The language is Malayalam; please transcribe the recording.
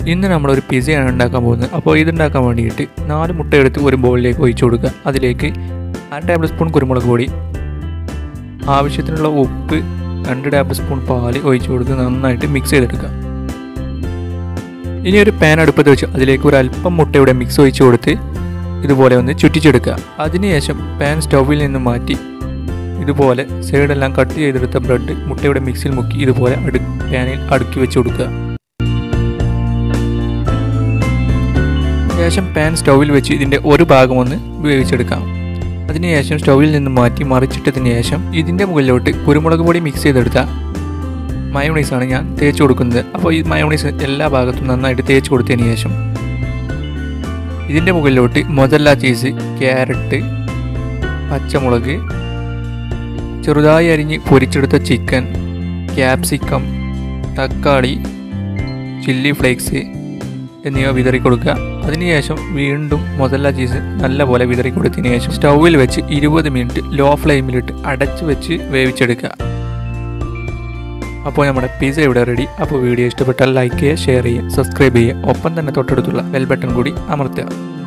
ഇന്ന് നമ്മളൊരു പിസയാണ് ഉണ്ടാക്കാൻ പോകുന്നത് അപ്പോൾ ഇതുണ്ടാക്കാൻ വേണ്ടിയിട്ട് നാല് മുട്ട എടുത്ത് ഒരു ബൗളിലേക്ക് ഒഴിച്ചു കൊടുക്കുക അതിലേക്ക് അര ടേബിൾ സ്പൂൺ കുരുമുളക് പൊടി ആവശ്യത്തിനുള്ള ഉപ്പ് രണ്ട് ടേബിൾ സ്പൂൺ പാല് ഒഴിച്ചു കൊടുത്ത് നന്നായിട്ട് മിക്സ് ചെയ്തെടുക്കുക ഇനി ഒരു പാൻ അടുപ്പത്ത് വെച്ച് അതിലേക്ക് ഒരു അല്പം മുട്ടയുടെ മിക്സ് ഒഴിച്ചു കൊടുത്ത് ഇതുപോലെ ഒന്ന് ചുറ്റിച്ചെടുക്കുക അതിനുശേഷം പാൻ സ്റ്റൗവിൽ നിന്ന് മാറ്റി ഇതുപോലെ സൈഡെല്ലാം കട്ട് ചെയ്തെടുത്ത ബ്രെഡ് മുട്ടയുടെ മിക്സിൽ മുക്കി ഇതുപോലെ അടു പാനിൽ അടുക്കി വെച്ച് കൊടുക്കുക ശേഷം പാൻ സ്റ്റൗവിൽ വെച്ച് ഇതിൻ്റെ ഒരു ഭാഗം ഒന്ന് വേവിച്ചെടുക്കാം അതിനുശേഷം സ്റ്റൗവിൽ നിന്ന് മാറ്റി മറിച്ചിട്ടതിന് ശേഷം ഇതിൻ്റെ മുകളിലോട്ട് കുരുമുളക് പൊടി മിക്സ് ചെയ്തെടുത്ത മയോണൈസാണ് ഞാൻ തേച്ച് കൊടുക്കുന്നത് അപ്പോൾ ഈ മയോണൈസ് എല്ലാ ഭാഗത്തും നന്നായിട്ട് തേച്ച് കൊടുത്തതിന് ശേഷം ഇതിൻ്റെ മുകളിലോട്ട് മൊതല്ല ചീസ് ക്യാരറ്റ് പച്ചമുളക് ചെറുതായി അരിഞ്ഞ് പൊരിച്ചെടുത്ത ചിക്കൻ ക്യാപ്സിക്കം തക്കാളി ചില്ലി ഫ്ലേക്സ് എന്നിവ വിതറി കൊടുക്കുക അതിനുശേഷം വീണ്ടും മൊസല്ല ചീസ് നല്ലപോലെ വിതറി കൊടുത്തതിന് ശേഷം സ്റ്റൗവിൽ വെച്ച് ഇരുപത് മിനിറ്റ് ലോ ഫ്ലെയിമിലിട്ട് അടച്ച് വെച്ച് വേവിച്ചെടുക്കുക അപ്പോൾ നമ്മുടെ പിസ്സ ഇവിടെ റെഡി അപ്പോൾ വീഡിയോ ഇഷ്ടപ്പെട്ടാൽ ലൈക്ക് ചെയ്യുക ഷെയർ ചെയ്യുക സബ്സ്ക്രൈബ് ചെയ്യുക ഒപ്പം തന്നെ തൊട്ടടുത്തുള്ള ബെൽ ബട്ടൺ കൂടി അമർത്തുക